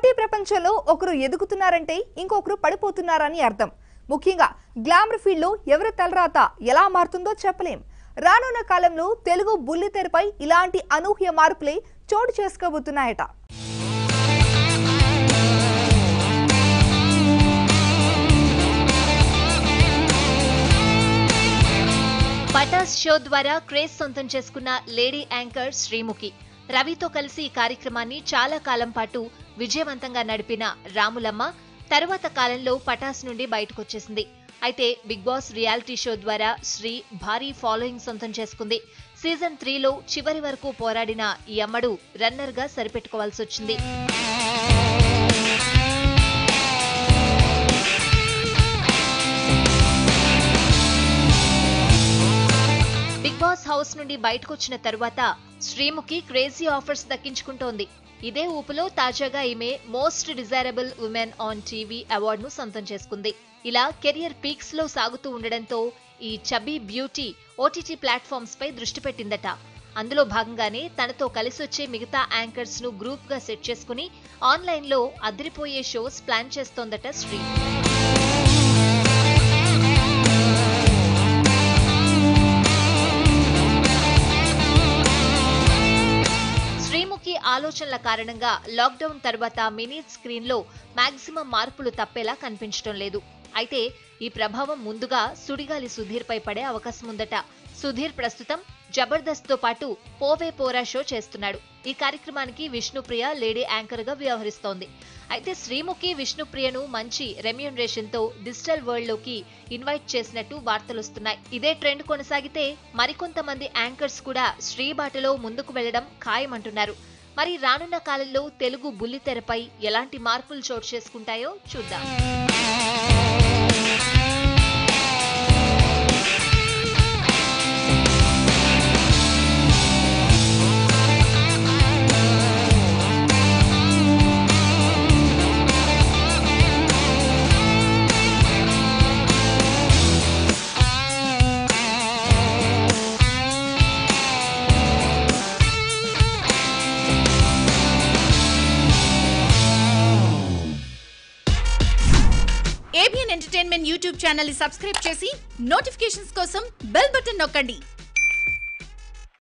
పోటీ ప్రపంచంలో ఒకరు ఎదుగుతున్నారంటే ఇంకొకరు పడిపోతున్నారని అర్థం ముఖ్యంగా గ్లామర్ ఫీల్డ్లో ఎవరి తలరాత ఎలా మారుతుందో చెప్పలేం రానున్న కాలంలో తెలుగు బుల్లితెరపై ఇలాంటి అనూహ్య మార్పులే చోటు చేసుకోబోతున్నాయట పటాస్ షో ద్వారా క్రేజ్ సొంతం చేసుకున్న లేడీ యాంకర్ శ్రీముఖి రవితో కలిసి ఈ కార్యక్రమాన్ని చాలా కాలం పాటు విజయవంతంగా నడిపిన రాములమ్మ తరువాత కాలంలో పటాస్ నుండి బయటకొచ్చేసింది అయితే బిగ్ బాస్ రియాలిటీ షో ద్వారా శ్రీ భారీ ఫాలోయింగ్ సొంతం చేసుకుంది సీజన్ త్రీలో చివరి వరకు పోరాడిన ఈ అమ్మడు రన్నర్ గా సరిపెట్టుకోవాల్సి వచ్చింది బిగ్ బాస్ హౌస్ నుండి బయటకొచ్చిన తరువాత శ్రీముఖి క్రేజీ ఆఫర్స్ దక్కించుకుంటోంది ఇదే ఊపులో తాజాగా ఈమె most desirable women on TV అవార్డును సొంతం చేసుకుంది ఇలా కెరియర్ పీక్స్ లో సాగుతూ ఉండడంతో ఈ చబీ బ్యూటీ ఓటీటీ ప్లాట్ఫామ్స్ పై దృష్టి పెట్టిందట అందులో భాగంగానే తనతో కలిసొచ్చే మిగతా యాంకర్స్ ను గ్రూప్ గా సెట్ చేసుకుని ఆన్లైన్ లో అదిరిపోయే షోస్ ప్లాన్ చేస్తోందట శ్రీ శ్రీముఖి ఆలోచనల కారణంగా లాక్డౌన్ తర్వాత మినీ స్క్రీన్ లో మాక్సిమం మార్పులు తప్పేలా కనిపించడం లేదు అయితే ఈ ప్రభావం ముందుగా సుడిగాలి సుధీర్ పై పడే అవకాశం ఉందట సుధీర్ ప్రస్తుతం జబర్దస్త్ తో పాటు పోవే పోరా షో చేస్తున్నాడు ఈ కార్యక్రమానికి విష్ణుప్రియ లేడీ యాంకర్ గా వ్యవహరిస్తోంది అయితే శ్రీముఖి విష్ణుప్రియను మంచి రెమ్యూనరేషన్ తో డిజిటల్ వరల్డ్ లోకి ఇన్వైట్ చేసినట్టు వార్తలొస్తున్నాయి ఇదే ట్రెండ్ కొనసాగితే మరికొంతమంది యాంకర్స్ కూడా శ్రీ బాటలో ముందుకు వెళ్లడం ఖాయమంటున్నారు మరి రానున్న కాలంలో తెలుగు బుల్లితెరపై ఎలాంటి మార్పులు చోటు చేసుకుంటాయో చూద్దాం ఏబిఎన్ ఎంటర్టైన్మెంట్ యూట్యూబ్ ఛానల్ ని సబ్స్క్రైబ్ చేసి నోటిఫికేషన్స్ కోసం బెల్ బటన్ నొక్కండి